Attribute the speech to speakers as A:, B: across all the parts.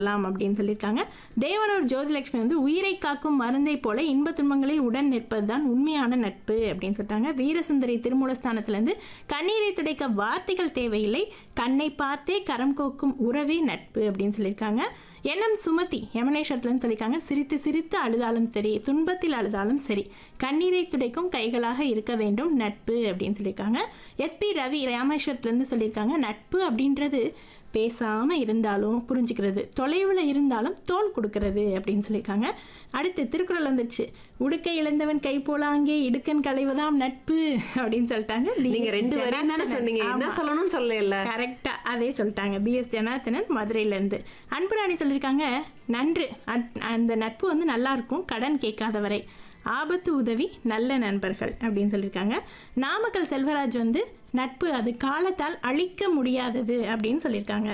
A: லாம் அப்படின்னு சொல்லியிருக்காங்க தேவனூர் ஜோதிலட்சுமி வந்து உயிரை காக்கும் மருந்தை போல இன்ப துன்பங்களில் உடன் நிற்பது தான் உண்மையான நட்பு அப்படின்னு சொல்லிட்டாங்க வீரசுந்தரி திருமூலஸ்தானத்திலேருந்து கண்ணீரை துடைக்க வார்த்தைகள் தேவையில்லை கண்ணை பார்த்தே கரம் கோக்கும் உறவே நட்பு அப்படின்னு சொல்லியிருக்காங்க என்எம் சுமதி யமனேஸ்வரத்துலன்னு சொல்லியிருக்காங்க சிரித்து சிரித்து அழுதாலும் சரி துன்பத்தில் அழுதாலும் சரி கண்ணீரை துடைக்கும் கைகளாக இருக்க வேண்டும் நட்பு அப்படின்னு சொல்லியிருக்காங்க எஸ்பி ரவி ராமேஸ்வரத்துலேருந்து சொல்லியிருக்காங்க நட்பு அப்படின்றது பேசாமல் இருந்தாலும் புரிஞ்சுக்கிறது தொலைவில் இருந்தாலும் தோல் கொடுக்கறது அப்படின்னு சொல்லியிருக்காங்க அடுத்து திருக்குறள் வந்துச்சு உடுக்கை இழந்தவன் கை போல அங்கே இடுக்கன் களைவதாம் நட்பு அப்படின்னு சொல்லிட்டாங்க
B: நீங்க ரெண்டு வரையும் தானே சொன்னீங்க என்ன சொல்லணும்னு சொல்லல
A: கரெக்டா அதே சொல்லிட்டாங்க பிஎஸ் ஜனார்த்தனன் மதுரையில இருந்து அன்புராணி சொல்லியிருக்காங்க நன்று அட்- அந்த நட்பு வந்து நல்லா இருக்கும் கடன் கேட்காத வரை ஆபத்து உதவி நல்ல நண்பர்கள் அப்படின்னு சொல்லியிருக்காங்க நாமக்கல் செல்வராஜ் வந்து நட்பு அது காலத்தால் அழிக்க முடியாதது அப்படின்னு சொல்லியிருக்காங்க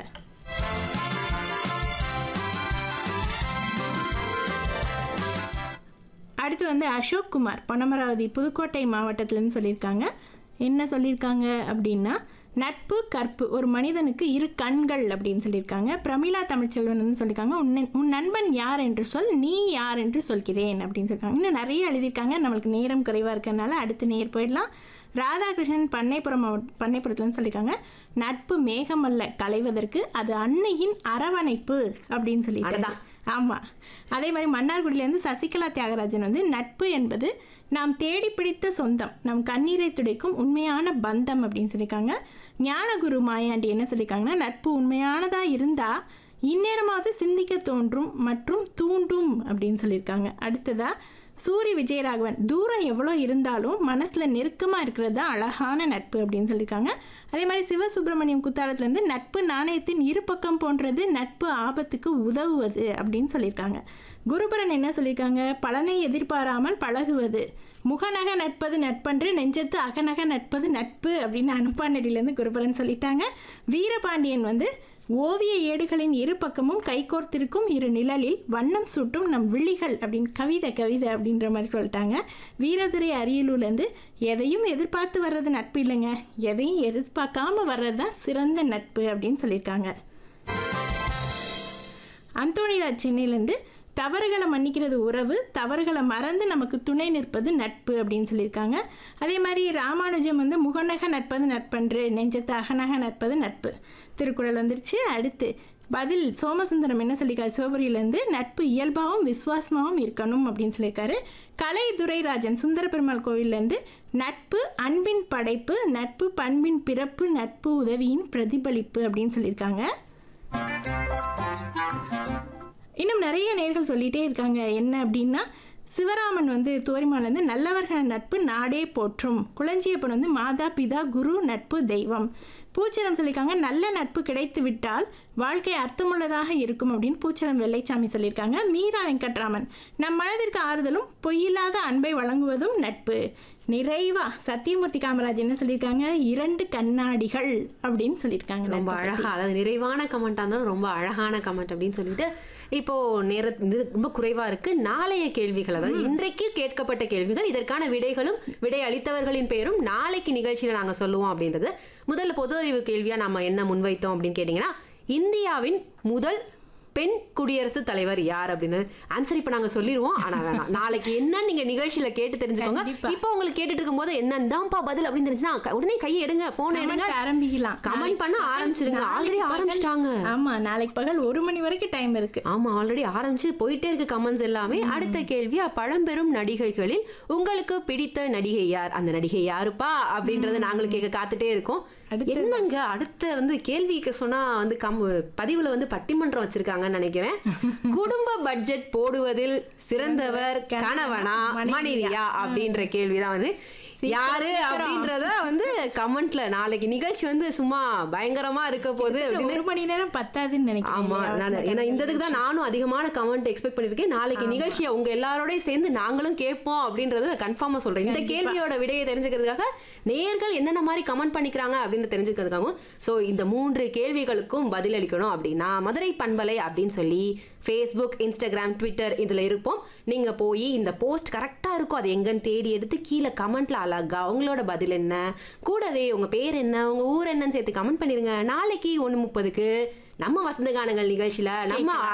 A: அடுத்து வந்து அசோக் குமார் பொன்னமராவதி புதுக்கோட்டை மாவட்டத்திலன்னு சொல்லியிருக்காங்க என்ன சொல்லியிருக்காங்க அப்படின்னா நட்பு கற்பு ஒரு மனிதனுக்கு இரு கண்கள் அப்படின்னு சொல்லியிருக்காங்க பிரமிளா தமிழ்ச்செல்வன் வந்து சொல்லியிருக்காங்க உன் நண்- உன் நண்பன் யார் என்று சொல் நீ யார் என்று சொல்கிறேன் அப்படின்னு சொல்லியிருக்காங்க இன்னும் நிறைய எழுதியிருக்காங்க நம்மளுக்கு நேரம் குறைவாக இருக்கிறதுனால அடுத்து நேர் போயிடலாம் ராதாகிருஷ்ணன் பண்ணைப்புறம் மாவட்ட பண்ணைப்புறத்துலன்னு சொல்லியிருக்காங்க நட்பு மேகம் அல்ல களைவதற்கு அது அன்னையின் அரவணைப்பு அப்படின்னு சொல்லிட்டு
B: அடடா.
A: ஆமாம் அதே மாதிரி மன்னார்குடியிலேருந்து சசிகலா தியாகராஜன் வந்து நட்பு என்பது நாம் தேடி பிடித்த சொந்தம் நம் கண்ணீரை துடைக்கும் உண்மையான பந்தம் அப்படின்னு சொல்லியிருக்காங்க ஞானகுரு மாயாண்டி என்ன சொல்லியிருக்காங்கன்னா நட்பு உண்மையானதாக இருந்தால் இந்நேரமாவது சிந்திக்க தோன்றும் மற்றும் தூண்டும் அப்படின்னு சொல்லியிருக்காங்க அடுத்ததா சூரி விஜயராகவன் தூரம் எவ்வளோ இருந்தாலும் மனசில் நெருக்கமாக இருக்கிறது தான் அழகான நட்பு அப்படின்னு சொல்லியிருக்காங்க அதே மாதிரி சிவசுப்பிரமணியம் குத்தாலத்துலேருந்து நட்பு நாணயத்தின் இரு பக்கம் போன்றது நட்பு ஆபத்துக்கு உதவுவது அப்படின்னு சொல்லியிருக்காங்க குருபரன் என்ன சொல்லியிருக்காங்க பலனை எதிர்பாராமல் பழகுவது முகநக நட்பது நட்பன்று நெஞ்சத்து அகநக நட்பது நட்பு அப்படின்னு அனுப்பானடியிலேருந்து குருபரன் சொல்லிட்டாங்க வீரபாண்டியன் வந்து ஓவிய ஏடுகளின் இரு பக்கமும் கைகோர்த்திருக்கும் இரு நிழலில் வண்ணம் சூட்டும் நம் விழிகள் அப்படின்னு கவிதை கவிதை அப்படின்ற மாதிரி சொல்லிட்டாங்க வீரதுரை அரியலூர்லேருந்து எதையும் எதிர்பார்த்து வர்றது நட்பு இல்லைங்க எதையும் எதிர்பார்க்காம வர்றது தான் சிறந்த நட்பு அப்படின்னு சொல்லியிருக்காங்க அந்தோணிராஜ் சென்னையிலேருந்து தவறுகளை மன்னிக்கிறது உறவு தவறுகளை மறந்து நமக்கு துணை நிற்பது நட்பு அப்படின்னு சொல்லியிருக்காங்க அதே மாதிரி ராமானுஜம் வந்து முகநக நட்பது நட்பன்று நெஞ்சத்து அகநக நட்பது நட்பு திருக்குறள் வந்துருச்சு அடுத்து பதில் சோமசுந்தரம் என்ன சொல்லியிருக்காரு சிவபுரியிலேருந்து நட்பு இயல்பாகவும் விசுவாசமாகவும் இருக்கணும் அப்படின்னு சொல்லியிருக்காரு கலை துரைராஜன் சுந்தர பெருமாள் கோவில்லேருந்து நட்பு அன்பின் படைப்பு நட்பு பண்பின் பிறப்பு நட்பு உதவியின் பிரதிபலிப்பு அப்படின்னு சொல்லியிருக்காங்க இன்னும் நிறைய நேர்கள் சொல்லிட்டே இருக்காங்க என்ன அப்படின்னா சிவராமன் வந்து தோரிமாலேருந்து நல்லவர்கள் நட்பு நாடே போற்றும் குளஞ்சியப்பன் வந்து மாதா பிதா குரு நட்பு தெய்வம் பூச்சரம் சொல்லியிருக்காங்க நல்ல நட்பு கிடைத்து விட்டால் வாழ்க்கை அர்த்தமுள்ளதாக இருக்கும் அப்படின்னு பூச்சரம் வெள்ளைச்சாமி சொல்லியிருக்காங்க மீரா வெங்கட்ராமன் நம் மனதிற்கு ஆறுதலும் பொய்யில்லாத அன்பை வழங்குவதும் நட்பு நிறைவா சத்தியமூர்த்தி காமராஜ் என்ன சொல்லியிருக்காங்க இரண்டு கண்ணாடிகள் அப்படின்னு சொல்லியிருக்காங்க
B: ரொம்ப
A: நட்பை பத்தி.
B: அழகா அதாவது நிறைவான கமெண்டா இருந்தாலும் ரொம்ப அழகான கமெண்ட் அப்படின்னு சொல்லிட்டு இப்போ நேர இது ரொம்ப குறைவா இருக்கு நாளைய கேள்விகள் அதாவது இன்றைக்கு கேட்கப்பட்ட கேள்விகள் இதற்கான விடைகளும் விடை அளித்தவர்களின் பெயரும் நாளைக்கு நிகழ்ச்சியில நாங்க சொல்லுவோம் அப்படின்றது முதல்ல பொது அறிவு கேள்வியா நம்ம என்ன முன்வைத்தோம் அப்படின்னு கேட்டீங்கன்னா இந்தியாவின் முதல் பெண் குடியரசுத் தலைவர் யார் அப்படின்னு ஆன்சர் இப்போ நாங்க சொல்லிடுவோம் ஆனா வேணாம் நாளைக்கு என்னன்னு நீங்க நிகழ்ச்சியில கேட்டு தெரிஞ்சுக்கோங்க
A: கண்டிப்பா.
B: இப்போ உங்களுக்கு கேட்டுட்டு இருக்கும்போது என்னதான்ப்பா பதில் அப்படின்னு தெரிஞ்சுன்னா க- உடனே கையை எடுங்க போன் எடுங்க
A: Comment ஆரம்பிக்கலாம்
B: கமெண்ட் பண்ண
A: நாளைக்கு
B: ஆரம்பிச்சிருங்க
A: பகல்
B: ஆல்ரெடி
A: பகல்
B: ஆரம்பிச்சிட்டாங்க
A: ஆமா நாளைக்கு பகல் ஒரு மணி வரைக்கும் டைம் இருக்கு
B: ஆமா ஆல்ரெடி ஆரம்பிச்சு போயிட்டே இருக்கு கமெண்ட்ஸ் எல்லாமே அடுத்த கேள்வியா பழம்பெரும் நடிகைகளில் உங்களுக்கு பிடித்த நடிகை யார் அந்த நடிகை யாருப்பா அப்படின்றத நாங்களும் கேட்க காத்துட்டே இருக்கோம்
A: அடுத்தது.
B: என்னங்க அடுத்த வந்து கேள்விக்கு சொன்னா வந்து கம் பதிவுல வந்து பட்டிமன்றம் வச்சிருக்காங்கன்னு நினைக்கிறேன் குடும்ப பட்ஜெட் போடுவதில் சிறந்தவர் கணவனா மனைவியா அப்படின்ற கேள்விதான் வந்து யாரு அப்படின்றத வந்து கமெண்ட்ல நாளைக்கு நிகழ்ச்சி வந்து சும்மா பயங்கரமா இருக்க போகுது அப்படின்னு
A: ஒரு மணி நேரம் பத்தாதுன்னு நினைக்கிறேன்
B: ஆமா
A: இல்லையா?
B: நான் ஏன்னா இந்த இதுக்கு தான் நானும் அதிகமான கமெண்ட் எக்ஸ்பெக்ட் பண்ணிருக்கேன் நாளைக்கு நிகழ்ச்சியை உங்க எல்லாரோடய சேர்ந்து நாங்களும் கேட்போம் அப்படின்றத கன்ஃபார்மா சொல்றேன் இந்த கேள்வியோட விடையை தெரிஞ்சுக்கிறதுக்காக நேர்கள் என்னென்ன மாதிரி கமெண்ட் பண்ணிக்கிறாங்க அப்படின்னு தெரிஞ்சுக்கிறதுக்காகவும் ஸோ இந்த மூன்று கேள்விகளுக்கும் பதில் அளிக்கணும் அப்படின்னா மதுரை பண்பலை அப்படின்னு சொல்லி ஃபேஸ்புக் இன்ஸ்டாகிராம் ட்விட்டர் இதுல இருப்போம் நீங்க போய் இந்த போஸ்ட் கரெக்டா இருக்கும் அது எங்கன்னு தேடி எடுத்து கீழே கமெண்ட்ல அழகா உங்களோட பதில் என்ன கூடவே உங்க பேர் என்ன உங்க ஊர் என்னன்னு சேர்த்து கமெண்ட் பண்ணிருங்க நாளைக்கு ஒன்று முப்பதுக்கு நம்ம வசந்த கானங்கள் நிகழ்ச்சியில நம்ம